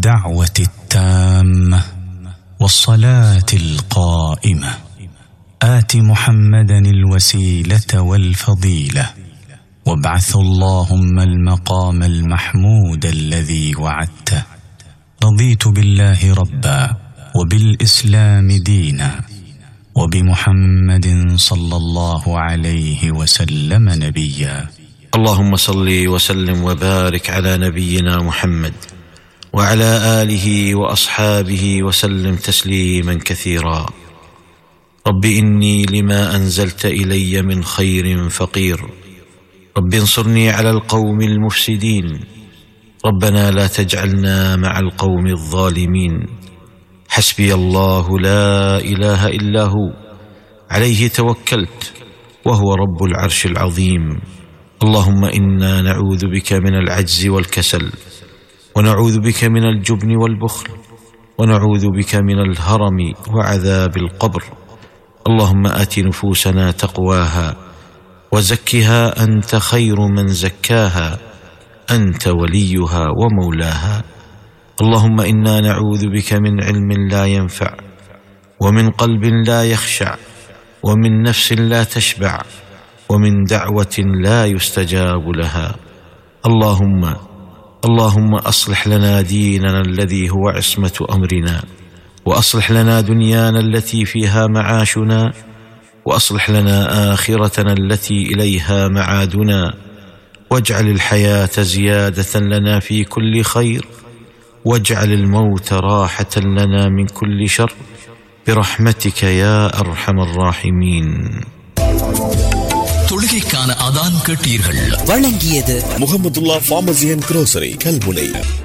الدعوه التامه والصلاه القائمه ات محمدا الوسيله والفضيله وابعث اللهم المقام المحمود الذي وعدته رضيت بالله ربا وبالاسلام دينا وبمحمد صلى الله عليه وسلم نبيا اللهم صل وسلم وبارك على نبينا محمد وعلى اله واصحابه وسلم تسليما كثيرا رب اني لما انزلت الي من خير فقير رب انصرني على القوم المفسدين ربنا لا تجعلنا مع القوم الظالمين حسبي الله لا اله الا هو عليه توكلت وهو رب العرش العظيم اللهم انا نعوذ بك من العجز والكسل ونعوذ بك من الجبن والبخل ونعوذ بك من الهرم وعذاب القبر اللهم ات نفوسنا تقواها وزكها انت خير من زكاها انت وليها ومولاها اللهم انا نعوذ بك من علم لا ينفع ومن قلب لا يخشع ومن نفس لا تشبع ومن دعوه لا يستجاب لها اللهم اللهم اصلح لنا ديننا الذي هو عصمه امرنا واصلح لنا دنيانا التي فيها معاشنا واصلح لنا اخرتنا التي اليها معادنا واجعل الحياه زياده لنا في كل خير واجعل الموت راحه لنا من كل شر برحمتك يا ارحم الراحمين தொழுகைக்கான அதான் கேட்டீர்கள் வழங்கியது Mohamedulla pharmacy and grocery Kalmunai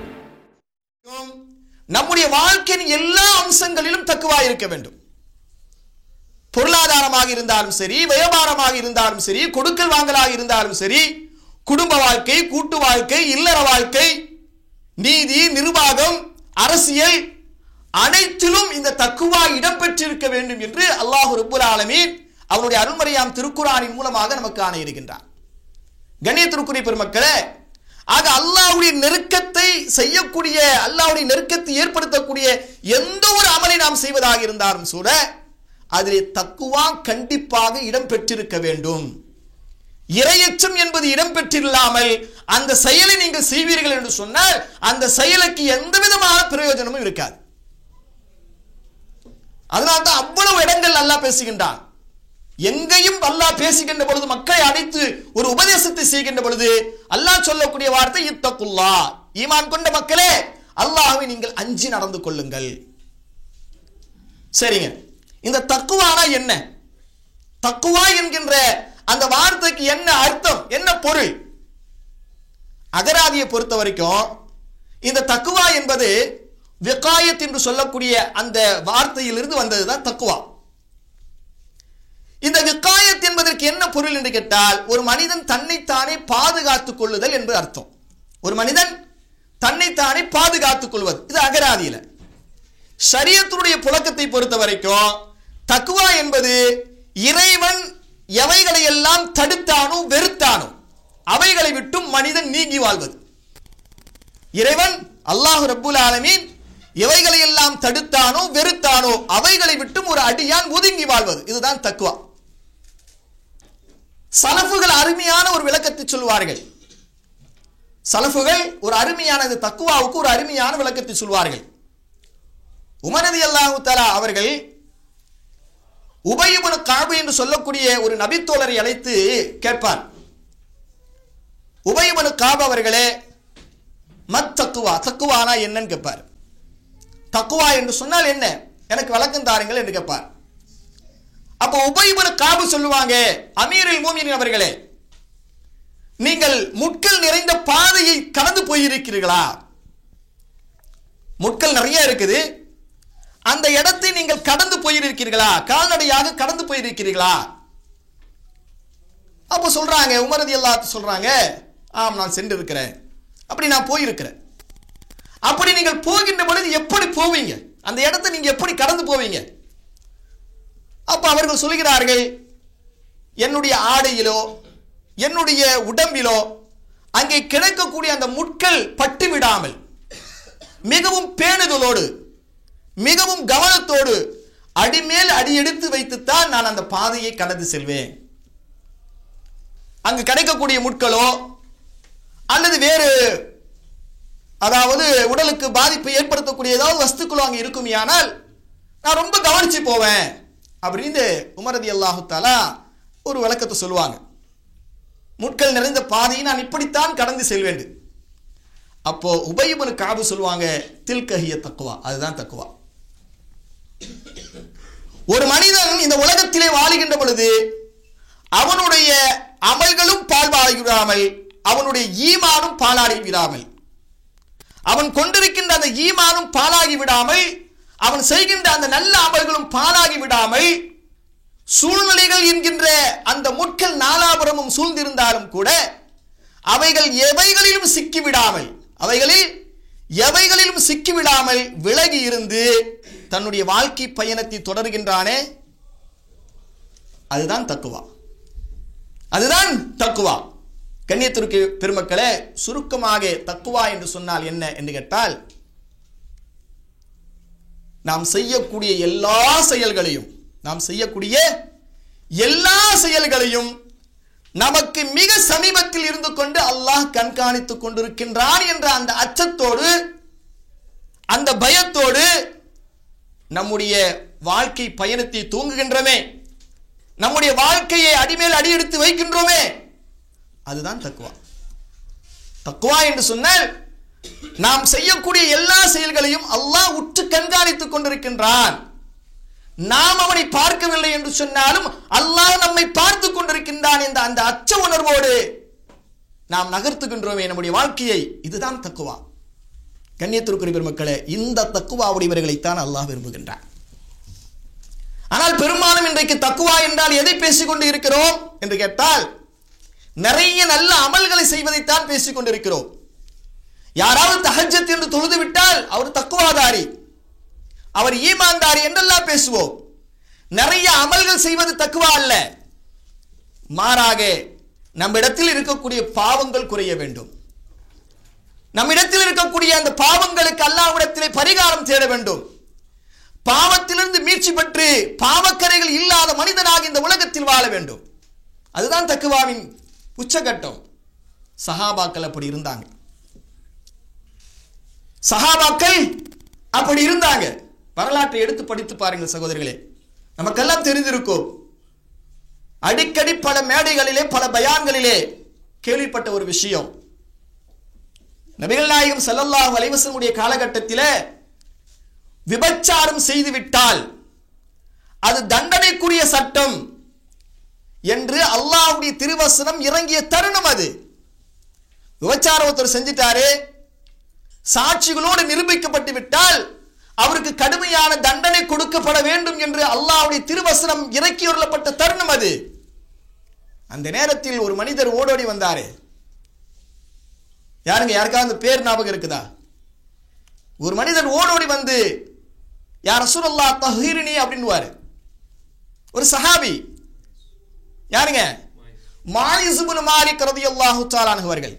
நம்முடைய வாழ்க்கையின் எல்லா அம்சங்களிலும் தக்குவா இருக்க வேண்டும் பொருளாதாரமாக இருந்தாலும் சரி வியாபாரமாக இருந்தாலும் சரி கொடுக்கல் வாங்கலாக இருந்தாலும் சரி குடும்ப வாழ்க்கை கூட்டு வாழ்க்கை இல்லற வாழ்க்கை நீதி நிர்வாகம் அரசியல் அனைத்திலும் இந்த தக்குவா இடம்பெற்றிருக்க வேண்டும் என்று அல்லாஹு ரப்புல் ஆலமீன் அவருடைய அருள்மறையாம் திருக்குறானின் மூலமாக நமக்கு ஆணை இருக்கின்றார் கண்ணியத்திற்குரிய பெருமக்களே ஆக அல்லாஹ்வுடைய நெருக்கத்தை செய்யக்கூடிய அல்லாஹ்வுடைய நெருக்கத்தை ஏற்படுத்தக்கூடிய எந்த ஒரு அமலை நாம் செய்வதாக இருந்தாலும் கூட அதிலே தக்குவா கண்டிப்பாக இடம்பெற்றிருக்க வேண்டும் இரையச்சம் என்பது இடம்பெற்றில்லாமல் அந்த செயலை நீங்கள் செய்வீர்கள் என்று சொன்னால் அந்த செயலுக்கு எந்த விதமான பிரயோஜனமும் இருக்காது அதனால்தான் அவ்வளவு இடங்கள் அல்லாஹ் பேசுகின்றான் எங்கேயும் அல்லாஹ் பேசுகின்ற பொழுது மக்களை அழைத்து ஒரு உபதேசத்தை செய்கின்ற பொழுது அல்லாஹ் சொல்லக்கூடிய வார்த்தை இத்தக்குல்லா ஈமான் கொண்ட மக்களே அல்லாஹ்வை நீங்கள் அஞ்சி நடந்து கொள்ளுங்கள் சரிங்க இந்த தக்குவானா என்ன தக்குவா என்கின்ற அந்த வார்த்தைக்கு என்ன அர்த்தம் என்ன பொருள் அகராதியை பொறுத்த வரைக்கும் இந்த தக்குவா என்பது விகாயத் என்று சொல்லக்கூடிய அந்த வார்த்தையிலிருந்து வந்ததுதான் தக்குவா இந்த விகாயத் என்பதற்கு என்ன பொருள் என்று கேட்டால் ஒரு மனிதன் தன்னைத்தானே பாதுகாத்துக் கொள்ளுதல் என்று அர்த்தம் ஒரு மனிதன் தன்னைத்தானே பாதுகாத்துக் கொள்வது இது அகராதியில ஷரியத்தினுடைய புழக்கத்தை பொறுத்த வரைக்கும் தக்குவா என்பது இறைவன் எவைகளை எல்லாம் தடுத்தானோ வெறுத்தானோ அவைகளை விட்டும் மனிதன் நீங்கி வாழ்வது இறைவன் அல்லாஹ் ரப்புல் ஆலமீன் எவைகளை எல்லாம் தடுத்தானோ வெறுத்தானோ அவைகளை விட்டும் ஒரு அடியான் ஒதுங்கி வாழ்வது இதுதான் தக்குவா சலஃபுகள் அருமையான ஒரு விளக்கத்தை சொல்வார்கள் சலஃபுகள் ஒரு அருமையான இந்த தக்குவாவுக்கு ஒரு அருமையான விளக்கத்தை சொல்வார்கள் உமரதி அல்லாஹு தலா அவர்கள் உபயமுன காபு என்று சொல்லக்கூடிய ஒரு நபித்தோழரை அழைத்து கேட்பார் உபயமுன காபு அவர்களே மத் தக்குவா தக்குவானா என்னன்னு கேட்பார் தக்குவா என்று சொன்னால் என்ன எனக்கு விளக்கம் தாருங்கள் என்று கேட்பார் அப்போ உபயமுன காபு சொல்லுவாங்க அமீரில் மூமின் அவர்களே நீங்கள் முட்கள் நிறைந்த பாதையை கடந்து போயிருக்கிறீர்களா முட்கள் நிறைய இருக்குது அந்த இடத்தை நீங்கள் கடந்து போயிருக்கிறீர்களா கால்நடையாக கடந்து போயிருக்கிறீர்களா அப்போ சொல்றாங்க உமரதி எல்லாத்து சொல்றாங்க ஆம் நான் சென்று இருக்கிறேன் அப்படி நான் போயிருக்கிறேன் அப்படி நீங்கள் போகின்ற பொழுது எப்படி போவீங்க அந்த இடத்தை நீங்க எப்படி கடந்து போவீங்க அப்ப அவர்கள் சொல்கிறார்கள் என்னுடைய ஆடையிலோ என்னுடைய உடம்பிலோ அங்கே கிடக்கக்கூடிய அந்த முட்கள் பட்டு விடாமல் மிகவும் பேணுதலோடு மிகவும் கவனத்தோடு அடிமேல் அடி எடுத்து வைத்துத்தான் நான் அந்த பாதையை கடந்து செல்வேன் அங்கு கிடைக்கக்கூடிய முட்களோ அல்லது வேறு அதாவது உடலுக்கு பாதிப்பை ஏற்படுத்தக்கூடிய ஏதாவது வஸ்துக்களோ அங்கே இருக்குமையானால் நான் ரொம்ப கவனிச்சு போவேன் அப்படின்னு உமரதி அல்லாஹு தாலா ஒரு விளக்கத்தை சொல்லுவாங்க முட்கள் நிறைந்த பாதையை நான் இப்படித்தான் கடந்து செல்வேன் அப்போ உபயபனு காபு சொல்லுவாங்க தில்கஹிய தக்குவா அதுதான் தக்குவா ஒரு மனிதன் இந்த உலகத்திலே வாழுகின்ற பொழுது அவனுடைய அமல்களும் பால்வாடி விடாமல் அவனுடைய ஈமானும் பாலாடி விடாமல் அவன் கொண்டிருக்கின்ற அந்த ஈமானும் பாலாகி விடாமல் அவன் செய்கின்ற அந்த நல்ல அமல்களும் பாலாகி விடாமல் சூழ்நிலைகள் என்கின்ற அந்த முட்கள் நாலாபுரமும் சூழ்ந்திருந்தாலும் கூட அவைகள் எவைகளிலும் சிக்கிவிடாமல் அவைகளில் எவைகளிலும் சிக்கிவிடாமல் விலகி இருந்து தன்னுடைய வாழ்க்கை பயணத்தை தொடர்கின்றானே அதுதான் தக்குவா அதுதான் தக்குவா கண்ணியத்திற்கு பெருமக்களே சுருக்கமாக தக்குவா என்று சொன்னால் என்ன என்று கேட்டால் நாம் செய்யக்கூடிய எல்லா செயல்களையும் நாம் செய்யக்கூடிய எல்லா செயல்களையும் நமக்கு மிக சமீபத்தில் இருந்து கொண்டு அல்லாஹ் கண்காணித்துக் கொண்டிருக்கின்றான் என்ற அந்த அச்சத்தோடு அந்த பயத்தோடு நம்முடைய வாழ்க்கை பயணத்தை தூங்குகின்றமே நம்முடைய வாழ்க்கையை அடிமேல் அடி எடுத்து வைக்கின்றோமே அதுதான் தக்குவா தக்குவா என்று சொன்னால் நாம் செய்யக்கூடிய எல்லா செயல்களையும் அல்லாஹ் உற்று கண்காணித்துக் கொண்டிருக்கின்றான் நாம் அவனை பார்க்கவில்லை என்று சொன்னாலும் அல்லாஹ் நம்மை பார்த்து கொண்டிருக்கின்றான் என்ற அந்த அச்ச உணர்வோடு நாம் நகர்த்துகின்றோமே நம்முடைய வாழ்க்கையை இதுதான் தக்குவா கண்ணியத்திற்குரிய பெருமக்களே இந்த தக்குவா உடையவர்களைத்தான் அல்லாஹ் விரும்புகின்றான் ஆனால் பெரும்பாலும் இன்றைக்கு தக்குவா என்றால் எதை பேசிக்கொண்டு இருக்கிறோம் என்று கேட்டால் நிறைய நல்ல அமல்களை செய்வதைத்தான் பேசிக் கொண்டிருக்கிறோம் யாராவது தஹஜத் என்று தொழுது விட்டால் அவர் தக்குவாதாரி அவர் ஈமான்தாரி என்றெல்லாம் பேசுவோம் நிறைய அமல்கள் செய்வது தக்குவா அல்ல மாறாக நம்மிடத்தில் இருக்கக்கூடிய பாவங்கள் குறைய வேண்டும் நம்மிடத்தில் இருக்கக்கூடிய அந்த பாவங்களுக்கு அல்லாவிடத்திலே பரிகாரம் தேட வேண்டும் பாவத்திலிருந்து மீட்சி பெற்று பாவக்கரைகள் இல்லாத மனிதனாக இந்த உலகத்தில் வாழ வேண்டும் அதுதான் தக்குவாவின் உச்சகட்டம் சஹாபாக்கள் அப்படி இருந்தாங்க சஹாபாக்கள் அப்படி இருந்தாங்க வரலாற்றை எடுத்து படித்து பாருங்கள் சகோதரிகளே நமக்கெல்லாம் தெரிந்திருக்கும் அடிக்கடி பல மேடைகளிலே பல பயான்களிலே கேள்விப்பட்ட ஒரு விஷயம் நபிகள் நாயகம் ஸல்லல்லாஹு அலைஹி வஸல்லமுடைய காலகட்டத்திலே விபச்சாரம் செய்துவிட்டால் அது தண்டனைக்குரிய சட்டம் என்று அல்லாஹ்வுடைய திருவசனம் இறங்கிய தருணம் அது விபச்சாரம் ஒருத்தர் செஞ்சிட்டாரு சாட்சிகளோடு நிரூபிக்கப்பட்டு விட்டால் அவருக்கு கடுமையான தண்டனை கொடுக்கப்பட வேண்டும் என்று அல்லாஹ்வுடைய திருவசனம் இறக்கியுள்ளப்பட்ட தருணம் அது அந்த நேரத்தில் ஒரு மனிதர் ஓடோடி வந்தாரு யாருங்க யாருக்காவது அந்த பேர் ஞாபகம் இருக்குதா ஒரு மனிதன் ஓடோடி வந்து யார் ரசூலுல்லாஹ் தஹீரினி அப்படின்னுவாரு ஒரு சஹாபி யாருங்க மாயிசுபுன் மாலிக் ரதியல்லாஹு தஆலானு அவர்கள்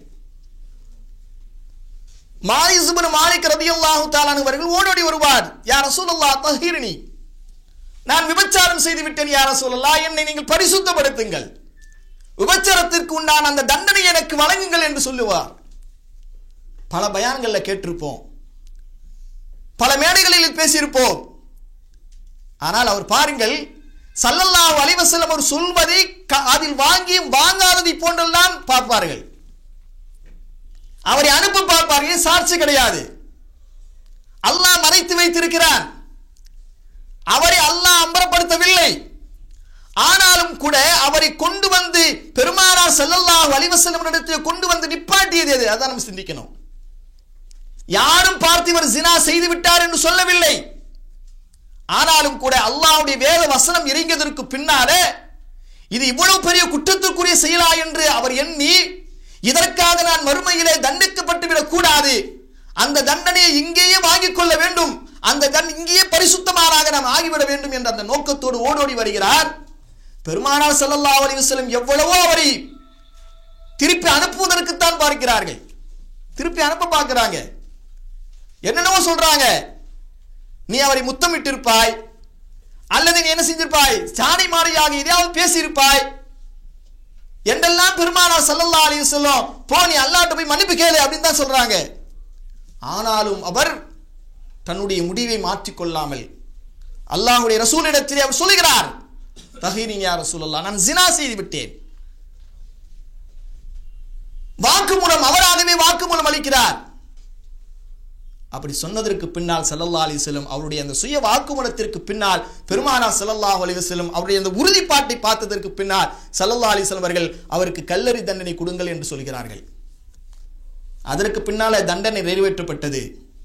மாயிசுபுன் மாலிக் ரதியல்லாஹு தஆலானு அவர்கள் ஓடோடி வருவார் யார் ரசூலுல்லாஹ் தஹீரினி நான் விபச்சாரம் செய்து விட்டேன் யார் ரசூலுல்லாஹ் என்னை நீங்கள் பரிசுத்தப்படுத்துங்கள் விபச்சாரத்திற்கு உண்டான அந்த தண்டனை எனக்கு வழங்குங்கள் என்று சொல்லுவார் பல பயான்களில் கேட்டிருப்போம் பல மேடைகளில் பேசியிருப்போம் ஆனால் அவர் பாருங்கள் சல்லல்லாஹு அலைஹி வஸல்லம் அவர் சொல்வதை க- அதில் வாங்கியும் வாங்காததை போன்றெல்லாம் பார்ப்பார்கள் அவரை அனுப்ப பார்ப்பார்கள் சாட்சி கிடையாது அல்லாஹ் மறைத்து வைத்திருக்கிறான் அவரை அல்லாஹ் அம்பரப்படுத்தவில்லை ஆனாலும் கூட அவரை கொண்டு வந்து பெருமானார் ஸல்லல்லாஹு அலைஹி வஸல்லம் இடத்தில் கொண்டு வந்து நிப்பாட்டியது எது அதான் நம்ம சிந்திக்கணும் யாரும் பார்த்து இவர் ஜினா செய்து விட்டார் என்று சொல்லவில்லை ஆனாலும் கூட அல்லாஹ்வுடைய வேத வசனம் இறங்கியதற்கு பின்னாலே இது இவ்வளவு பெரிய குற்றத்திற்குரிய செயலா என்று அவர் எண்ணி இதற்காக நான் மறுமையிலே தண்டிக்கப்பட்டு விடக் கூடாது அந்த தண்டனையை இங்கேயே வாங்கிக் கொள்ள வேண்டும் அந்த தன் இங்கேயே பரிசுத்தமானாக நாம் ஆகிவிட வேண்டும் என்ற அந்த நோக்கத்தோடு ஓடோடி வருகிறார் பெருமானார் ஸல்லல்லாஹு அலைஹி வஸல்லம் எவ்வளவோ அவரை திருப்பி அனுப்புவதற்குத்தான் பார்க்கிறார்கள் திருப்பி அனுப்ப பார்க்கிறாங்க என்னென்னவோ சொல்றாங்க நீ அவரை முத்தமிட்டிருப்பாய் அல்லது நீ என்ன செஞ்சிருப்பாய் சாணி மாறியாக எதையாவது பேசியிருப்பாய் என்றெல்லாம் பெருமானார் ஸல்லல்லாஹு அலைஹி வஸல்லம் போ நீ அல்லாஹ்ட்ட போய் மன்னிப்பு கேளு அப்படின்னு தான் சொல்றாங்க ஆனாலும் அவர் தன்னுடைய முடிவை மாற்றிக்கொள்ளாமல் அல்லாஹ்வுடைய ரசூலிடத்திலே அவர் சொல்லுகிறார் தஹீரின் யா ரசூலல்லாஹ் நான் ஜினா செய்து விட்டேன் வாக்குமூலம் அவராகவே வாக்குமூலம் அளிக்கிறார் அப்படி சொன்னதற்கு பின்னால் ஸல்லல்லாஹு அலைஹி வஸல்லம் அவருடைய அந்த சுய வாக்குமூலத்திற்கு பின்னால் பெருமானா ஸல்லல்லாஹு அலைஹி வஸல்லம் அவருடைய அந்த உறுதிப்பாட்டை பார்த்ததற்கு பின்னால் ஸல்லல்லாஹு அலைஹி வஸல்லம் அவர்கள் அவருக்கு கல்லறி தண்டனை கொடுங்கள் என்று சொல்கிறார்கள் அதற்கு பின்னால தண்டனை நிறைவேற்றப்பட்டது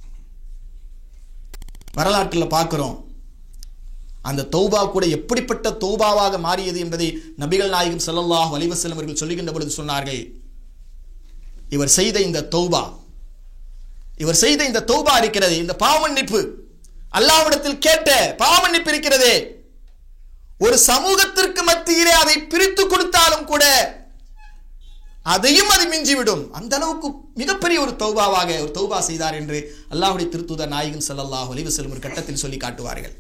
வரலாற்றில் பார்க்கிறோம் அந்த தௌபா கூட எப்படிப்பட்ட தௌபாவாக மாறியது என்பதை நபிகள் நாயகம் ஸல்லல்லாஹு அலைஹி வஸல்லம் அவர்கள் சொல்லுகின்ற பொழுது சொன்னார்கள் இவர் செய்த இந்த தௌபா இவர் செய்த இந்த தௌபா இருக்கிறது இந்த பாவமன்னிப்பு அல்லாஹ்விடத்தில் கேட்ட பாவமன்னிப்பு இருக்கிறதே ஒரு சமூகத்திற்கு மத்தியிலே அதை பிரித்து கொடுத்தாலும் கூட அதையும் அது மிஞ்சிவிடும் அந்த அளவுக்கு மிகப்பெரிய ஒரு தௌபாவாக ஒரு தௌபா செய்தார் என்று அல்லாஹ்வுடைய திருத்தூதர் நாயகன் ஸல்லல்லாஹு அலைஹி வஸல்லம் ஒரு கட்டத்தில் சொல்லி காட்டுவார்கள்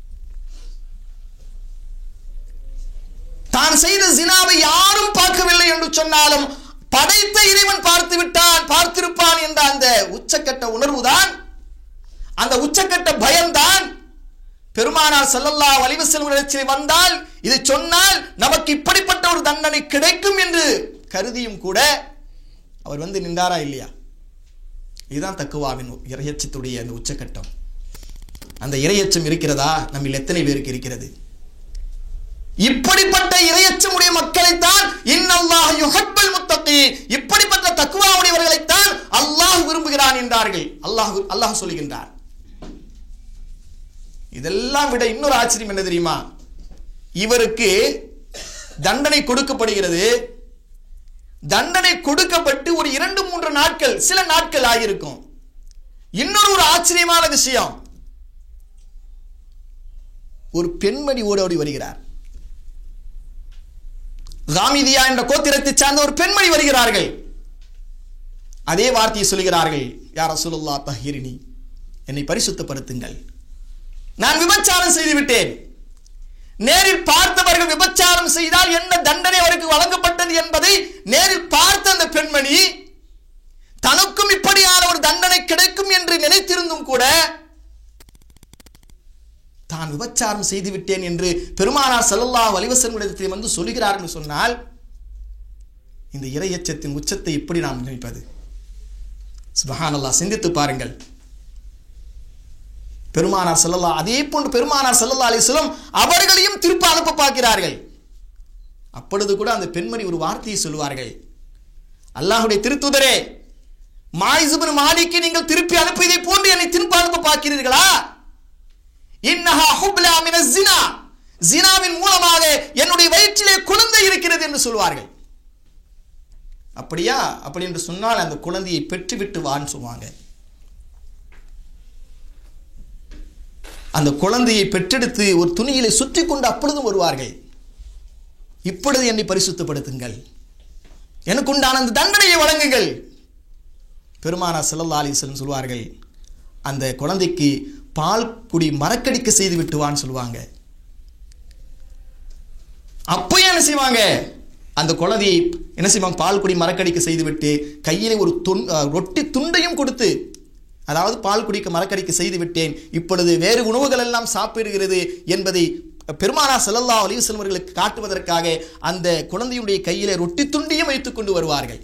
தான் செய்த ஜினாவை யாரும் பார்க்கவில்லை என்று சொன்னாலும் படைத்த இறைவன் பார்த்து விட்டான் பார்த்திருப்பான் என்ற அந்த உச்சக்கட்ட உணர்வுதான் அந்த உச்சக்கட்ட பயம்தான் பெருமானார் ஸல்லல்லாஹு அலைஹி வஸல்லம் வந்தால் இது சொன்னால் நமக்கு இப்படிப்பட்ட ஒரு தண்டனை கிடைக்கும் என்று கருதியும் கூட அவர் வந்து நின்றாரா இல்லையா இதுதான் தக்குவாவின் இறையச்சத்துடைய அந்த உச்சக்கட்டம் அந்த இறையச்சம் இருக்கிறதா நம்மில் எத்தனை பேருக்கு இருக்கிறது இப்படிப்பட்ட இரையச்சமுடைய மக்களைத்தான் இன்னல்லாஹ் யுஹப்பல் முத்தகி இப்படிப்பட்ட தக்குவாவுடையவர்களைத்தான் அல்லாஹ் விரும்புகிறான் என்றார்கள் அல்லாஹ் அல்லாஹ் சொல்லுகின்றார் இதெல்லாம் விட இன்னொரு ஆச்சரியம் என்ன தெரியுமா இவருக்கு தண்டனை கொடுக்கப்படுகிறது தண்டனை கொடுக்கப்பட்டு ஒரு இரண்டு மூன்று நாட்கள் சில நாட்கள் ஆகியிருக்கும் இன்னொரு ஒரு ஆச்சரியமான விஷயம் ஒரு பெண்மணி ஓடோடி வருகிறார் காமிதியா என்ற கோத்திரத்தை சார்ந்த ஒரு பெண்மணி வருகிறார்கள் அதே வார்த்தையை சொல்கிறார்கள் யார் ரசூலுல்லா தஹிரினி என்னை பரிசுத்தப்படுத்துங்கள் நான் விபச்சாரம் செய்து விட்டேன் நேரில் பார்த்தவர்கள் விபச்சாரம் செய்தால் என்ன தண்டனை அவருக்கு வழங்கப்பட்டது என்பதை நேரில் பார்த்த அந்த பெண்மணி தனக்கும் இப்படியான ஒரு தண்டனை கிடைக்கும் என்று நினைத்திருந்தும் கூட தான் விபச்சாரம் செய்து விட்டேன் என்று பெருமானார் ஸல்லல்லாஹு அலைஹி வஸல்லம் வந்து சொல்கிறார் என்று சொன்னால் இந்த இரையச்சத்தின் உச்சத்தை எப்படி நாம் நினைப்பது சுபஹானல்லாஹ் சிந்தித்து பாருங்கள் பெருமானார் ஸல்லல்லாஹு அதே போன்று பெருமானார் ஸல்லல்லாஹு அலைஹி வஸல்லம் அவர்களையும் திருப்ப அனுப்ப பார்க்கிறார்கள் அப்பொழுது கூட அந்த பெண்மணி ஒரு வார்த்தையை சொல்வார்கள் அல்லாஹ்வுடைய திருத்துதரே மாயிசுபின் மாலிக்கு நீங்கள் திருப்பி அனுப்பியதை போன்று என்னை திருப்ப அனுப்ப பார்க்கிறீர்களா இன்னஹா ஹுப்லா மின ஜினா ஜினாவின் மூலமாக என்னுடைய வயிற்றிலே குழந்தை இருக்கிறது என்று சொல்வார்கள் அப்படியா அப்படி என்று சொன்னால் அந்த குழந்தையை பெற்றுவிட்டு வான்னு சொல்லுவாங்க அந்த குழந்தையை பெற்றெடுத்து ஒரு துணியிலே சுற்றி கொண்டு அப்பொழுதும் வருவார்கள் இப்பொழுது என்னை பரிசுத்தப்படுத்துங்கள் எனக்கு உண்டான அந்த தண்டனையை வழங்குங்கள் பெருமானா ஸல்லல்லாஹு அலைஹி வஸல்லம் சொல்வார்கள் அந்த குழந்தைக்கு பால் குடி மரக்கடிக்க செய்து விட்டுவான்னு சொல்லுவாங்க அப்பயும் என்ன செய்வாங்க அந்த குழந்தையை என்ன செய்வாங்க பால் குடி மரக்கடிக்க செய்துவிட்டு கையிலே ஒரு துண் அஹ், ரொட்டி துண்டையும் கொடுத்து அதாவது பால் குடிக்க மரக்கடிக்க செய்து விட்டேன் இப்பொழுது வேறு உணவுகள் எல்லாம் சாப்பிடுகிறது என்பதை பெருமானா ஸல்லல்லாஹு அலைஹி வஸல்லம் அவர்களுக்கு காட்டுவதற்காக அந்த குழந்தையுடைய கையிலே ரொட்டி துண்டையும் வைத்துக் கொண்டு வருவார்கள்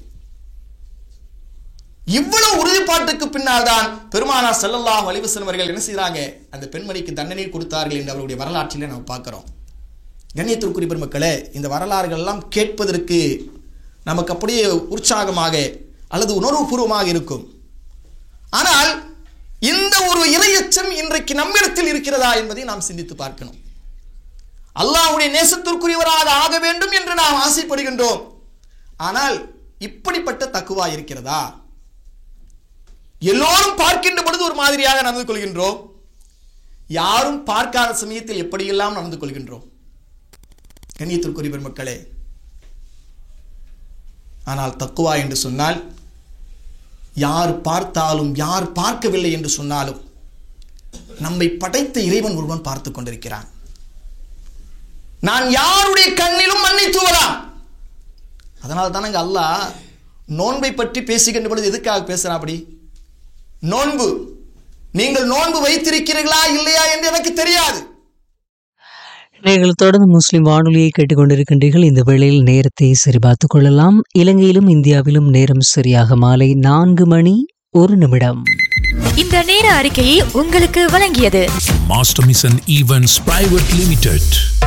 இவ்வளவு உறுதிப்பாட்டுக்கு பின்னால் தான் பெருமானா ஸல்லல்லாஹு அலைஹி வஸல்லம் அவர்கள் என்ன செய்றாங்க அந்த பெண்மணிக்கு தண்டனை கொடுத்தார்கள் என்று அவருடைய வரலாற்றிலே நாம் பார்க்கிறோம் கண்ணியத்திற்குரிய பெருமக்களே இந்த வரலாறுகள் எல்லாம் கேட்பதற்கு நமக்கு அப்படியே உற்சாகமாக அல்லது உணர்வுபூர்வமாக இருக்கும் ஆனால் இந்த ஒரு இரையச்சம் இன்றைக்கு நம்மிடத்தில் இருக்கிறதா என்பதை நாம் சிந்தித்து பார்க்கணும் அல்லாஹ்வுடைய நேசத்திற்குரியவராக ஆக வேண்டும் என்று நாம் ஆசைப்படுகின்றோம் ஆனால் இப்படிப்பட்ட தக்குவா இருக்கிறதா எல்லோரும் பார்க்கின்ற பொழுது ஒரு மாதிரியாக நடந்து கொள்கின்றோம் யாரும் பார்க்காத சமயத்தில் எப்படியெல்லாம் நடந்து கொள்கின்றோம் கண்ணியத்திற்குரிய பெருமக்களே ஆனால் தக்குவா என்று சொன்னால் யார் பார்த்தாலும் யார் பார்க்கவில்லை என்று சொன்னாலும் நம்மை படைத்த இறைவன் ஒருவன் பார்த்து கொண்டிருக்கிறான் நான் யாருடைய கண்ணிலும் மண்ணை தூவலாம் அதனால தானங்க அல்லாஹ் நோன்பை பற்றி பேசுகின்ற பொழுது எதுக்காக பேசுறான் அப்படி நோன்பு நீங்கள் நோன்பு வைத்திருக்கிறீர்களா இல்லையா என்று எனக்கு தெரியாது நீங்கள் தொடர்ந்து முஸ்லிம் வானொலியை கேட்டுக்கொண்டிருக்கின்றீர்கள் இந்த வேளையில் நேரத்தை சரிபார்த்துக் கொள்ளலாம் இலங்கையிலும் இந்தியாவிலும் நேரம் சரியாக மாலை நான்கு மணி ஒரு நிமிடம் இந்த நேர அறிக்கையை உங்களுக்கு வழங்கியது Master Mission Events Private Limited.